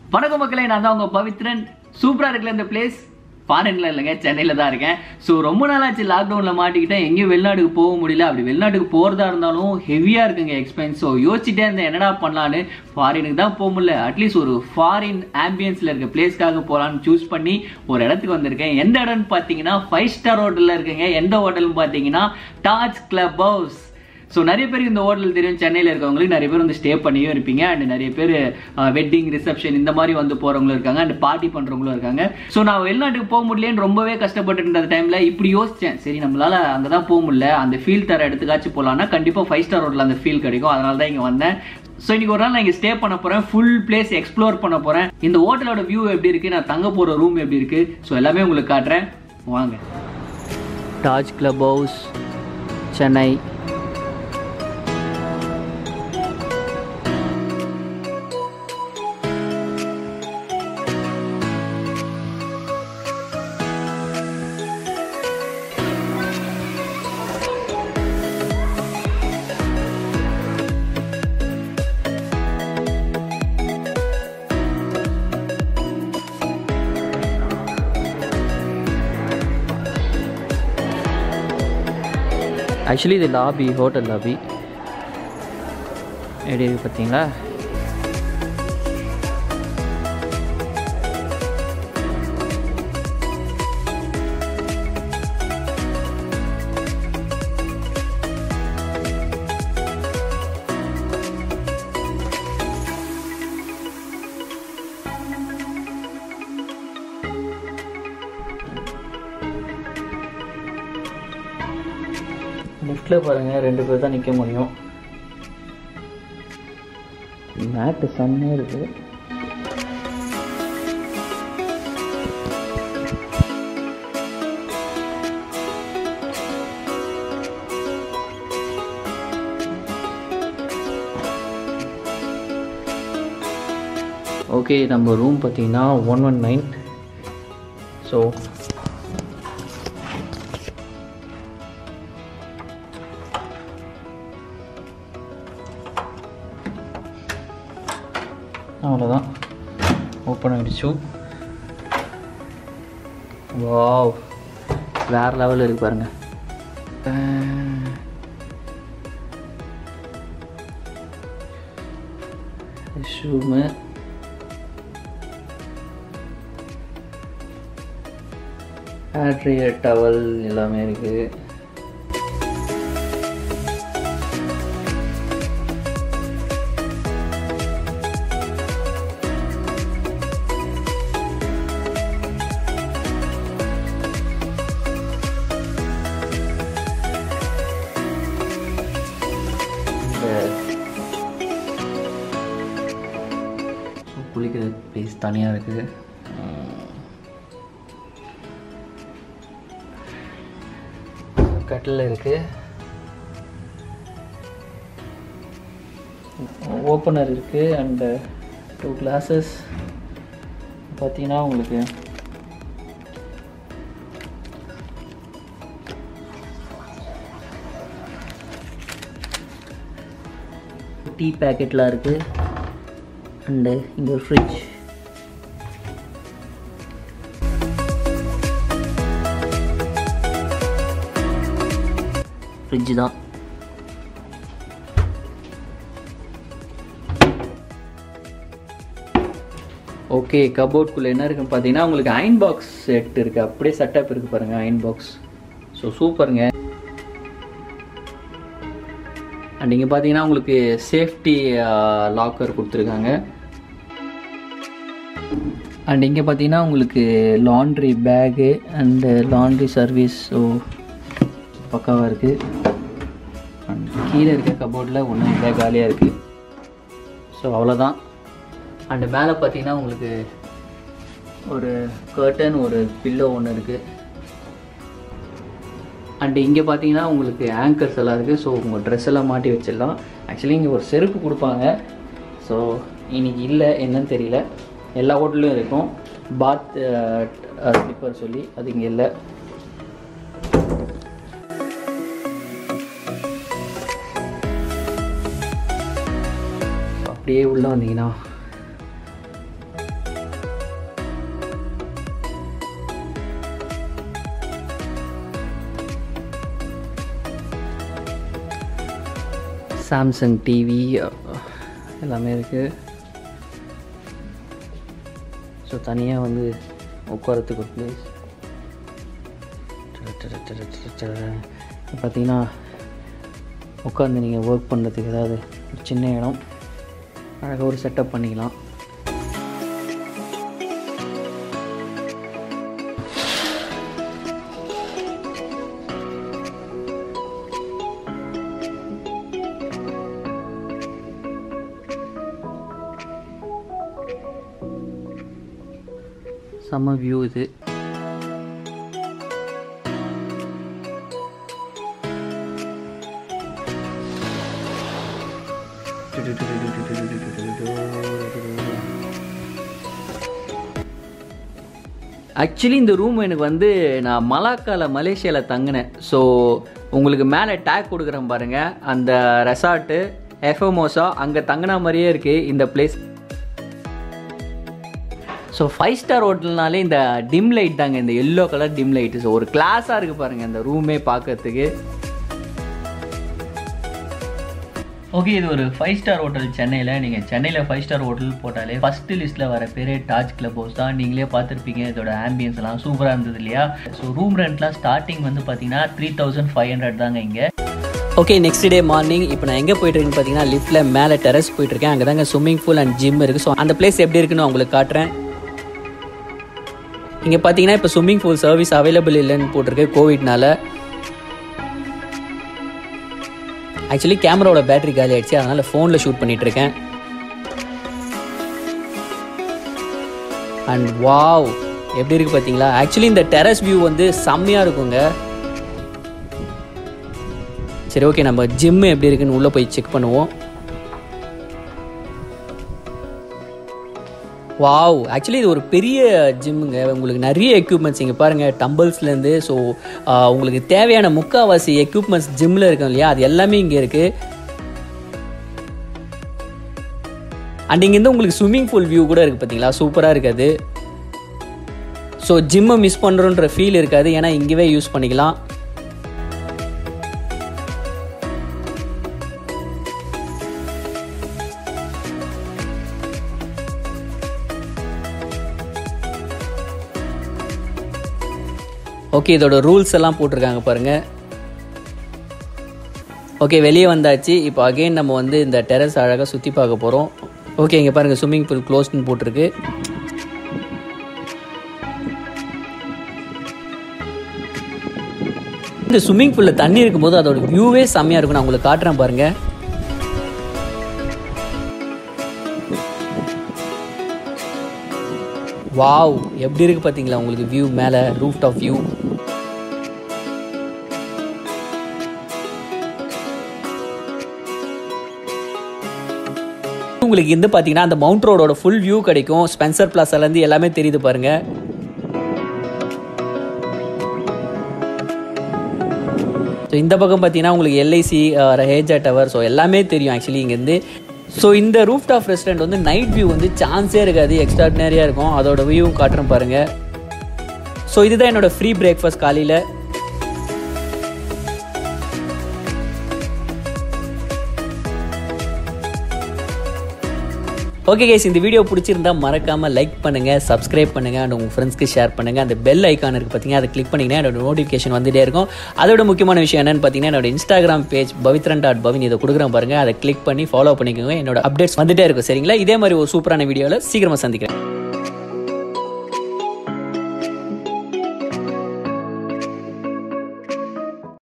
வணக்கம் மக்களே நான் தான் உங்க பவித்ரன் சூப்பரா இருக்குல்ல இந்த பிளேஸ் ஃபாரின்ல இல்லைங்க சென்னையில தான் இருக்கேன் ஸோ ரொம்ப நாளாச்சு லாக்டவுன்ல மாட்டிக்கிட்டேன் எங்கேயும் வெளிநாட்டுக்கு போக முடியல அப்படி வெளிநாட்டுக்கு போறதா இருந்தாலும் ஹெவியா இருக்குங்க எக்ஸ்பென்ஸ் ஸோ யோசிச்சுட்டே இருந்தேன் என்னடா பண்ணலான்னு ஃபாரினுக்கு தான் போக முடியல அட்லீஸ்ட் ஒரு ஃபாரின் ஆம்பியன்ஸ்ல இருக்க பிளேஸ்க்காக போகலான்னு சூஸ் பண்ணி ஒரு இடத்துக்கு வந்திருக்கேன் எந்த இடம்னு பார்த்தீங்கன்னா ஃபைவ் ஸ்டார் ஹோட்டல்ல இருக்குங்க எந்த ஹோட்டல்னு பார்த்தீங்கன்னா டாஜ் கிளப் ஹவுஸ் ஸோ நிறைய பேருக்கு இந்த ஹோட்டல் தெரியும் சென்னையில் இருக்கவங்களுக்கு நிறைய பேர் வந்து ஸ்டே பண்ணியும் இருப்பீங்க அண்ட் நிறைய பேர் வெட்டிங் ரிசப்ஷன் இந்த மாதிரி வந்து போகிறவங்களும் இருக்காங்க அண்ட் பார்ட்டி பண்ணுறவங்களும் இருக்காங்க ஸோ நான் வெளிநாட்டுக்கு போக முடியலன்னு ரொம்பவே கஷ்டப்பட்டு இருந்த டைமில் இப்படி யோசித்தேன் சரி நம்மளால அங்கே தான் போக முடியல அந்த ஃபீல் தர இடத்துக்காச்சும் போகலான்னா கண்டிப்பாக ஃபைவ் ஸ்டார் ஹோட்டல் அந்த ஃபீல் கிடைக்கும் அதனால தான் இங்கே வந்தேன் ஸோ இன்னைக்கு ஒரு நாள் நான் இங்கே ஸ்டே பண்ண போகிறேன் ஃபுல் பிளேஸ் எக்ஸ்ப்ளோர் பண்ண போகிறேன் இந்த ஹோட்டலோட வியூ எப்படி இருக்குது நான் தங்க போகிற ரூம் எப்படி இருக்குது ஸோ எல்லாமே உங்களுக்கு காட்டுறேன் வாங்க Taj club house Chennai actually இது லாபி ஹோட்டல் லாபி எப்படி இருக்கு பார்த்தீங்களா லிஃப்ட்டில் பாருங்கள் ரெண்டு பேர் தான் நிற்க முடியும் மேட்டு செம்மையாக இருக்குது ஓகே நம்ம ரூம் பார்த்தீங்கன்னா ஒன் ஒன் நைன் ஸோ அவ்வளோதான் ஓப்பன் ஆகிடுச்சு வாவ் வேறு லெவலில் இருக்கு பாருங்க ஷூமு ஹேட்ரியர் டவல் எல்லாமே இருக்குது ஸோ குளிக்கிற ப்ளேஸ் தனியாக இருக்குது கட்டில் இருக்குது ஓப்பனர் இருக்குது அண்டு டூ கிளாஸஸ் பார்த்தீங்கன்னா உங்களுக்கு டீ பேக்கெட்லாம் இருக்குது அண்டு இங்கே ஒரு ஃப்ரிட்ஜ் ஃப்ரிட்ஜ் தான் ஓகே கபோர்ட்குள்ளே என்ன இருக்குன்னு பார்த்தீங்கன்னா உங்களுக்கு அயன் பாக்ஸ் செட் இருக்குது அப்படியே செட்டப் இருக்குது பாருங்கள் அயன் பாக்ஸ் ஸோ சூப்பருங்க அண்ட் இங்கே பார்த்தீங்கன்னா உங்களுக்கு சேஃப்டி லாக்கர் கொடுத்துருக்காங்க அண்ட் இங்கே பார்த்தீங்கன்னா உங்களுக்கு laundry bag and laundry service so பக்காவாக இருக்குது அண்ட் கீழே இருக்க கபோர்டில் ஒன்றும் இல்லை காலியாக இருக்குது ஸோ அவ்வளோதான் அண்டு மேலே பார்த்தீங்கன்னா உங்களுக்கு ஒரு கர்டன் ஒரு பில்லோ ஒன்று இருக்குது அண்டு இங்கே பார்த்தீங்கன்னா உங்களுக்கு ஆங்கர்ஸ் எல்லாம் இருக்குது ஸோ உங்கள் ட்ரெஸ் எல்லாம் மாட்டி வச்சிடலாம் ஆக்சுவலி இங்கே ஒரு செருப்பு கொடுப்பாங்க ஸோ இன்னைக்கு இல்லை என்னன்னு தெரியல எல்லா ஹோட்டல்லையும் இருக்கும் பாத் ஸ்லிப்பர் சொல்லி அது இங்கே இல்லை அப்படியே உள்ளே வந்தீங்கன்னா சாம்சங் டிவி எல்லாமே இருக்குது ஸோ தனியாக வந்து உட்காரத்துக்கு ஒரு பிளேஸ் பார்த்தீங்கன்னா உட்காந்து நீங்கள் ஒர்க் பண்ணுறதுக்கு ஏதாவது ஒரு சின்ன இடம் அழகாக ஒரு செட்டப் பண்ணிக்கலாம் செம்ம வியூ இது ஆக்சுவலி இந்த ரூம் எனக்கு வந்து நான் மலாக்காவில் மலேசியாவில் தங்கினேன் ஸோ உங்களுக்கு மேலே டேக் கொடுக்குறேன் பாருங்கள் அந்த ரெசார்ட்டு எஃப்எமோசா அங்கே தங்கின மாதிரியே இருக்குது இந்த பிளேஸ் ஸோ ஃபைவ் ஸ்டார் ஹோட்டல்னாலே இந்த டிம் லைட் தாங்க இந்த yellow colour dim light so ஒரு கிளாஸாக இருக்குது பாருங்கள் இந்த ரூமே பார்க்கறதுக்கு ஓகே இது ஒரு ஃபைவ் ஸ்டார் ஹோட்டல் சென்னையில் நீங்கள் சென்னையில் ஃபைவ் ஸ்டார் ஹோட்டல் போட்டாலே ஃபஸ்ட்டு லிஸ்ட்டில் வர பேரே டாஜ் கிளப் ஹவுஸ் தான் நீங்களே பார்த்துருப்பீங்க இதோட ஆம்பியன்ஸ் எல்லாம் சூப்பராக இருந்தது இல்லையா ஸோ ரூம் ரெண்ட்லாம் ஸ்டார்டிங் வந்து பார்த்தீங்கன்னா த்ரீ தௌசண்ட் ஃபைவ் ஹண்ட்ரட் தாங்க இங்கே ஓகே நெக்ஸ்ட் டே மார்னிங் இப்போ நான் எங்கே போயிட்டு இருக்கேன்னு பார்த்தீங்கன்னா லிஃப்ட்டில் மேலே டெரஸ் போயிட்டு இருக்கேன் அங்கே தாங்க ஸ்விம்மிங் பூல் அண்ட் ஜிம் இருக்குது ஸோ அந்த பிளேஸ் எப்படி இருக்குன்னு உங்களுக்கு காட்டுறேன் இங்கே பார்த்தீங்கன்னா இப்போ ஸ்விம்மிங் பூல் சர்வீஸ் அவைலபிள் இல்லைன்னு போட்டிருக்கு கோவிட்னால ஆக்சுவலி கேமராவோட பேட்டரி காலி ஆயிடுச்சு அதனால் ஃபோனில் ஷூட் பண்ணிட்டு இருக்கேன் அண்ட் வாவ் எப்படி இருக்கு பார்த்தீங்களா ஆக்சுவலி இந்த டெரஸ் வியூ வந்து செம்மையாக இருக்குங்க சரி ஓகே நம்ம ஜிம் எப்படி இருக்குன்னு உள்ளே போய் செக் பண்ணுவோம் வாவ் ஆக்சுவலி இது ஒரு பெரிய ஜிம்முங்க உங்களுக்கு நிறைய எக்யூப்மெண்ட்ஸ் இங்கே பாருங்கள் டம்பிள்ஸ்லேருந்து ஸோ உங்களுக்கு தேவையான முக்கால்வாசி எக்யூப்மெண்ட்ஸ் ஜிம்மில் இருக்கும் இல்லையா அது எல்லாமே இங்கே இருக்குது அண்ட் இங்கேருந்து உங்களுக்கு ஸ்விம்மிங் பூல் வியூ கூட இருக்குது பார்த்தீங்களா சூப்பராக இருக்காது ஸோ ஜிம்மை மிஸ் பண்ணுறோன்ற ஃபீல் இருக்காது ஏன்னா இங்கேவே யூஸ் பண்ணிக்கலாம் ஓகே இதோட ரூல்ஸ் எல்லாம் போட்டிருக்காங்க பாருங்க ஓகே வெளியே வந்தாச்சு இப்போ அகைன் நம்ம வந்து இந்த டெரஸ் அழகாக சுற்றி பார்க்க போகிறோம் ஓகே இங்கே பாருங்கள் ஸ்விம்மிங் பூல் க்ளோஸ்னு போட்டிருக்கு இந்த ஸ்விம்மிங் பூலில் தண்ணி இருக்கும்போது அதோட வியூவே செம்மையாக இருக்கும் நான் உங்களுக்கு காட்டுறேன் பாருங்கள் வாவ் எப்படி இருக்கு பார்த்தீங்களா உங்களுக்கு வியூ மேலே ரூஃப் டாப் வியூ உங்களுக்கு இந்த பார்த்தீங்கன்னா அந்த மவுண்ட் ரோடோட ஃபுல் வியூ கிடைக்கும் ஸ்பென்சர் பிளாஸாலேருந்து எல்லாமே தெரியுது பாருங்க ஸோ இந்த பக்கம் பார்த்தீங்கன்னா உங்களுக்கு எல்ஐசி ஹேஜா டவர் ஸோ எல்லாமே தெரியும் ஆக்சுவலி இங்கேருந்து ஸோ இந்த ரூஃப் டாப் ரெஸ்டாரண்ட் வந்து நைட் வியூ வந்து சான்ஸே இருக்காது எக்ஸ்ட்ராடினரியாக இருக்கும் அதோட வியூவும் காட்டுறேன் பாருங்க ஸோ இதுதான் என்னோட ஃப்ரீ பிரேக்ஃபாஸ்ட் காலையில் ஓகே கேஸ் இந்த வீடியோ பிடிச்சிருந்தா மறக்காம லைக் பண்ணுங்க சப்ஸ்கிரைப் பண்ணுங்க அண்ட் உங்க ஃப்ரெண்ட்ஸ்க்கு ஷேர் பண்ணுங்க அந்த பெல் ஐக்கான் இருக்கு பார்த்தீங்கன்னா அதை கிளிக் பண்ணீங்கன்னா என்னோட நோட்டிஃபிகேஷன் வந்துட்டே இருக்கும் அதோட முக்கியமான விஷயம் என்னன்னு பார்த்தீங்கன்னா என்னோட Instagram page Pavithran dot Pavin இதை கொடுக்குறேன் பாருங்க அதை கிளிக் பண்ணி ஃபாலோ பண்ணிக்கோங்க என்னோட அப்டேட்ஸ் வந்துட்டே இருக்கும் சரிங்களா இதே மாதிரி ஒரு சூப்பரான வீடியோவில் சீக்கிரமா சந்திக்கிறேன்